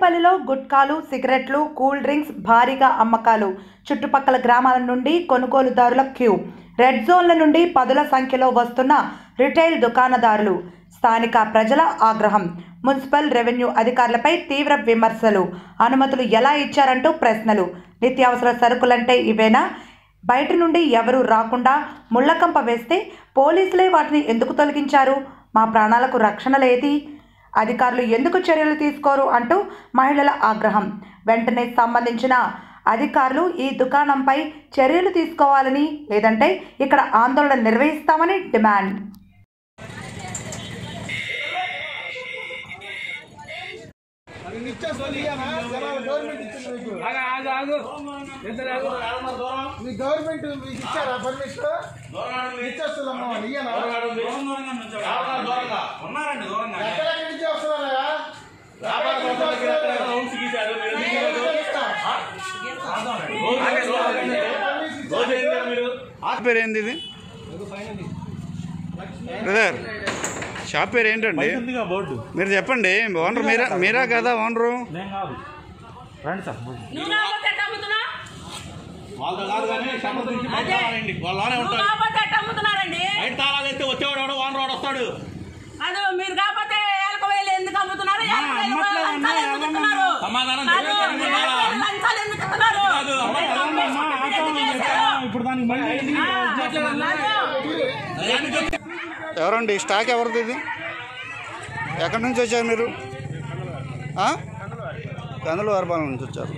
మున్సిపల్లిలో గుట్కాలు సిగరెట్లు cool drinks భారీగా అమ్మకాలు చుట్టుపక్కల గ్రామాల నుండి కొనుగోలుదారుల క్యూ రెడ్ జోన్ల నుండి పదుల సంఖ్యలో వస్తున్న రిటైల్ దుకాణదారులు స్థానిక ప్రజల ఆగ్రహం మున్సిపల్ రెవెన్యూ అధికారులపై తీవ్ర విమర్శలు అనుమతులు ఎలా ఇచ్చారంటూ ప్రశ్నలు నిత్యావసర సరుకులంటే ఇవేనా బయట నుండి ఎవరూ రాకుండా ముళ్ళకంప వేస్తే పోలీసులే వాటిని ఎందుకు తొలగించారు మా ప్రాణాలకు రక్షణ లేది అధికారులు ఎందుకు చర్యలు తీసుకోరు అంటూ మహిళల ఆగ్రహం వెంటనే సంబంధించిన అధికారులు ఈ దుకాణంపై చర్యలు తీసుకోవాలని లేదంటే ఇక్కడ ఆందోళన నిర్వహిస్తామని డిమాండ్ ఆగు, ఆగు, ఆగు. ఇద్దరు ఆగు. మీ గవర్నమెంట్ మీకు ఇచ్చారా పర్మిషన్ ఇచ్చేస్తుందమ్మా ఇయ్యనా ఉన్నారండి దూరంగా ఎక్కడెక్కడి నుంచి వస్తున్నారా రోజు ఏం చేయాలి మీరు షాప్ పేరు ఏంది ఇది బ్రదర్ షాప్ పేరు ఏంటండి ఎందుకు బోర్డు మీరు చెప్పండి ఓనర్ మీరా మీరా కదా ఓనరు నేను కాదు రండి సార్ నువ్వు కాబట్టి ఎట్ట అమ్ముతున్నావు? వాళ్ళతో కాదు కానీ సంబంధం నుంచి బయట అదే. రావాలండి వాళ్ళనే నువ్వు ఉంటారు కాబట్టి ఎట్ట అమ్ముతున్నారండి బయట తాళాలు ఎత్తే వచ్చేవాడు ఎవడో ఓనర్ వాడు వస్తాడు అది మీరు కాకపోతే ఏలక వేలు ఎందుకు అమ్ముతున్నారు ఏలక వేలు లంచాలు ఎందుకు ఇస్తున్నారు? సమాధానం కాదు, చెప్పండి. ఏలక వేలు లంచాలు ఎందుకు ఇస్తున్నారు? కాదు, అమ్మ, ఎందుకు చేశారు? ఇప్పుడు దానికి మళ్ళీ ఆ, కాదు. అవన్నీ చెప్పు. ఎవరండి ఈ స్టాక్ ఎవరిది ఇది ఎక్కడి నుంచి వచ్చారు మీరు ఆ? కందుల వరపాలెం నుంచి వచ్చారు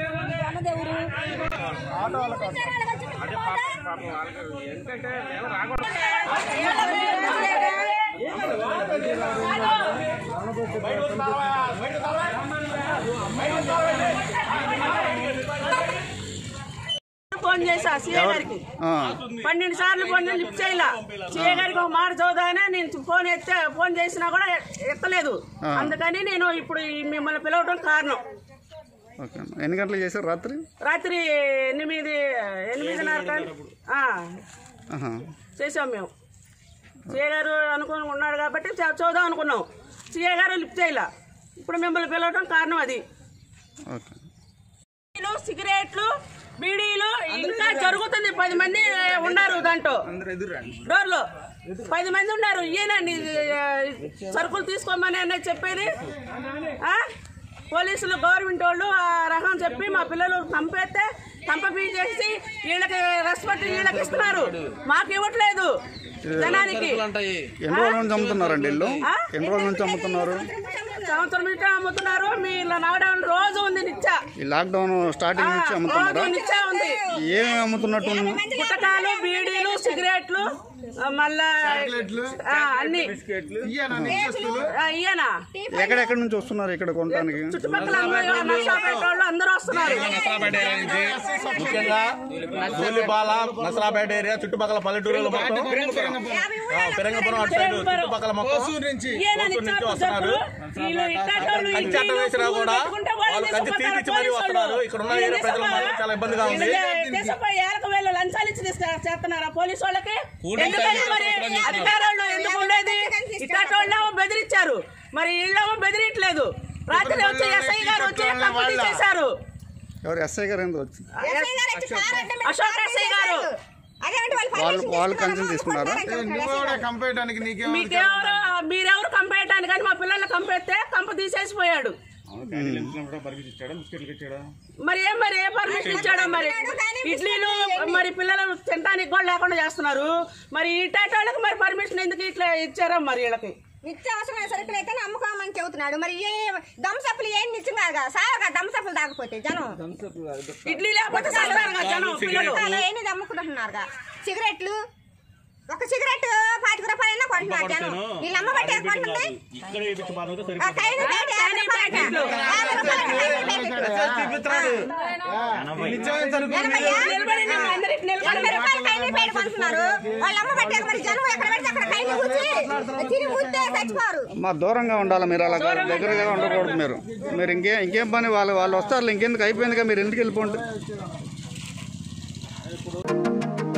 ఫోన్ చేసా సీఏ గారికి ఆ, పన్నెండు సార్లు ఫోన్ చేసి లిఫ్ట్ చేయలా సీఏ గారికి ఒక మాట చదువుతానే నేను ఫోన్ ఎత్తే ఫోన్ చేసినా కూడా ఎత్తలేదు ఆ. అందుకని నేను ఇప్పుడు ఈ మిమ్మల్ని పిలవడం కారణం ఓకే అమ్మా. ఎన్ని గంటలకు చేశారు రాత్రి రాత్రి ఎనిమిది ఎనిమిదిన్నర కానీ- ఆ, ఆహా. చేసాం మేము సీఏ గారు అనుకుని ఉన్నాడు కాబట్టి చూ- చూద్దాం అనుకున్నాం సీఏ గారు లిఫ్ట్ చేయలా ఇప్పుడు మిమ్మల్ని పిలవడం కారణం అది ఓకే బీడీలు, సిగరెట్లు బీడీలు ఇంకా జరుగుతుంది పది మంది ఉన్నారు దాంట్లో డోర్లో పది మంది ఉన్నారు ఈయనండి ఆ, సరుకులు తీసుకోమని అన్నది చెప్పేది ఆ? పోలీసులు గవర్నమెంట్ వాళ్ళు ఆ రకం చెప్పి మా పిల్లలు చంపేస్తే చంపపీచేసి వీళ్ళకి రెస్పెక్ట్ వీళ్ళకి ఇస్తున్నారు మాకు ఇవ్వట్లేదు జనానికి ఎన్ని రోజుల నుంచి అమ్ముతున్నారండి ఇల్లు ఆ? ఎన్ని రోజుల నుంచి అమ్ముతున్నారు సంవత్సరం నుంచి అమ్ముతున్నారు మీ నాగడం రోజు ఉంది నిత్య ఈ లాక్డౌన్ స్టార్టింగ్ నుంచి అమ్ముతున్నారా రోజు నిత్య ఉంది ఏమేమి అమ్ముతున్నట్టు ఉంది? గుట్టకాలు బీడీలు సిగరెట్లు ఆ, మళ్ళా ఆ, అన్ని ఇయ్యనా నిత్యస్తులు ఆ, ఇయ్యనా ఎక్కడెక్కడి నుంచి వస్తున్నారు ఇక్కడ కొనడానికి చుట్టుపక్కల అందరూ నర్సాపేట వాళ్ళు అందరూ వస్తున్నారు నసరాపేట ఏరియా నుంచి ముఖ్యంగా ధూళిపాల నసరాపేట ఏరియా చుట్టుపక్కల పల్లెటూరులో మొత్తం ఆ, పెరంగపురం అటు సైడ్ చుట్టుపక్కల మొత్తం నుంచి ఈయన కోసూరు నుంచి నిత్యావసర వస్తున్నారు సరుకులు, వీళ్ళు ఇట్లాంటోళ్ళు కంచి చట్టం ఇడ్లీలు, వేసినా పువ్వులు కూడా పెట్టుకుంటే వాళ్ళు వాళ్ళు కంచి తీసుకుపోతారు తీపిచ్చి మరీ పోలీసు వస్తున్నారు వాళ్ళు. ఇక్కడ ఉన్న వీళ్ళు ఏరియా ప్రజలు మాత్రం చాలా ఇబ్బందిగా ఉంది వీళ్ళకి దేశపై ఏలకు వేలు లంచాలు ఇచ్చి తీస్తా- చేస్తున్నారా పోలీసు వాళ్ళకి కూలి ఎందుకని సైతం మరి అవసరం చేస్తున్నారు. అధికారులు ఎందుకు ఉండేది ఇట్లాంటోళ్ళేమో బెదిరించారు మరి వీళ్ళేమో బెదిరించలేదు రాత్రి వచ్చి ఎస్ఐ గారు వచ్చి కంపు తీసేశారు ఎవరు ఎస్ఐ గారు ఎందుకు వచ్చి అశోక్ ఎస్ఐ గారు వాళ్ళు వాళ్ళు కంచెం తీసుకున్నారా నువ్వు కూడా కంపేయడానికి నీకేమో మీకెవరు మీరెవరు కంపేయటానికి కానీ మా పిల్లల్ని కంపేస్తే కంప తీసేసిపోయాడు మరి ఏం మరి ఏ పర్మిషన్ ఇచ్చాడో మరి ఇడ్లీలు మరి పిల్లలు తినడానికి కూడా లేకుండా చేస్తున్నారు మరి ఇట్లాంటి వాళ్ళకి మరి పర్మిషన్ ఎందుకు ఇట్లా ఇచ్చారో మరి వీళ్ళకి నిత్యావసరమైన సరుకులు అయితే అమ్ముకోమని చెబుతున్నాడు మరి ఏ దమ్సప్పులు ఏం నిత్యం కాదు కదా సాగా దమ్సప్పులు తాగకపోతే జనం ఇడ్లీ లేకపోతే చేస్తారు కదా జనం పిల్లలు అలా ఎన్ని అమ్ముకుంటున్నారు సిగరెట్లు ఒక సిగరెట్ పాతిక రూపాయలైనా కొంటున్నారు జనం వీళ్ళు అమ్మబట్టే కొంటుంది ఇక్కడ వేయించి బాధ ఆ కైలు ప్యాకెట్ యాభై రూపాయలట. యాభై రూపాయలట కైలు ప్యాకెట్. నిత్యమైన సరుకులు ఎనభైయా? నిలబడి నిన్ను అందరికి నిలబడి ఎనభై రూపాయలు కైలు ప్యాకెట్ కొంటున్నారు వాళ్ళు అమ్మబట్టే మరి జనం ఎక్కడ పెడితే అక్కడ కైలు కూర్చి తిని ఊస్తే చచ్చిపోరు మా దూరంగా ఉండాలి మీరు అలా దగ్గరగా ఉండకూడదు మీరు మీరు ఇంకే ఇంకేం పని వాళ్ళు వాళ్ళు వస్తారు ఇంకెందుకు అయిపోయిందిగా మీరు ఎందుకు వెళ్ళిపోండి